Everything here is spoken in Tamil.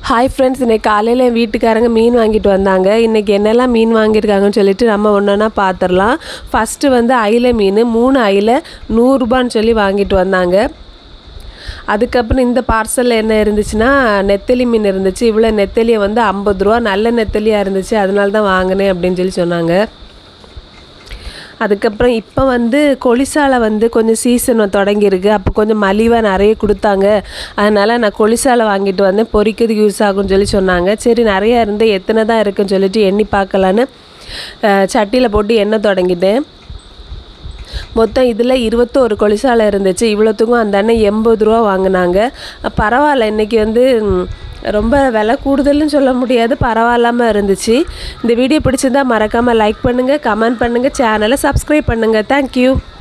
ஹாய் ஃப்ரெண்ட்ஸ் இன்னைக்கு காலையில் என் வீட்டுக்காரங்க மீன் வாங்கிட்டு வந்தாங்க இன்றைக்கி என்னெல்லாம் மீன் வாங்கியிருக்காங்கன்னு சொல்லிட்டு நம்ம ஒன்று ஒன்றா பார்த்துடலாம் ஃபஸ்ட்டு வந்து அயிலை மீன் மூணு அயிலை நூறுரூபான்னு சொல்லி வாங்கிட்டு வந்தாங்க அதுக்கப்புறம் இந்த பார்சலில் என்ன இருந்துச்சுன்னா நெத்தலி மீன் இருந்துச்சு இவ்வளோ நெத்தலியை வந்து ஐம்பது ரூபா நல்ல நெத்தலியாக இருந்துச்சு அதனால தான் வாங்கினேன் அப்படின்னு சொல்லி சொன்னாங்க அதுக்கப்புறம் இப்போ வந்து கொளிசாலை வந்து கொஞ்சம் சீசன் தொடங்கியிருக்கு அப்போ கொஞ்சம் மலிவாக நிறைய கொடுத்தாங்க அதனால் நான் கொளிசாலை வாங்கிட்டு வந்தேன் பொரிக்கிறதுக்கு யூஸ் ஆகும்னு சொல்லி சொன்னாங்க சரி நிறையா இருந்து எத்தனை தான் இருக்குன்னு சொல்லிட்டு எண்ணி பார்க்கலான்னு அஹ், சட்டியில் போட்டு எண்ணெய் தொடங்கிட்டேன் மொத்தம் இதில் இருபத்தோரு கொலிசாலை இருந்துச்சு இவ்வளோத்துக்கும் அந்த அண்ணன் எண்பது ரூபா வாங்கினாங்க பரவாயில்ல இன்றைக்கி வந்து ம், ரொம்ப விலை கூடுதல்னு சொல்ல முடியாது பரவாயில்லாமல் இருந்துச்சு இந்த வீடியோ பிடிச்சிருந்தா மறக்காமல் லைக் பண்ணுங்கள் கமெண்ட் பண்ணுங்கள் சேனலை சப்ஸ்கிரைப் பண்ணுங்கள் தேங்க்யூ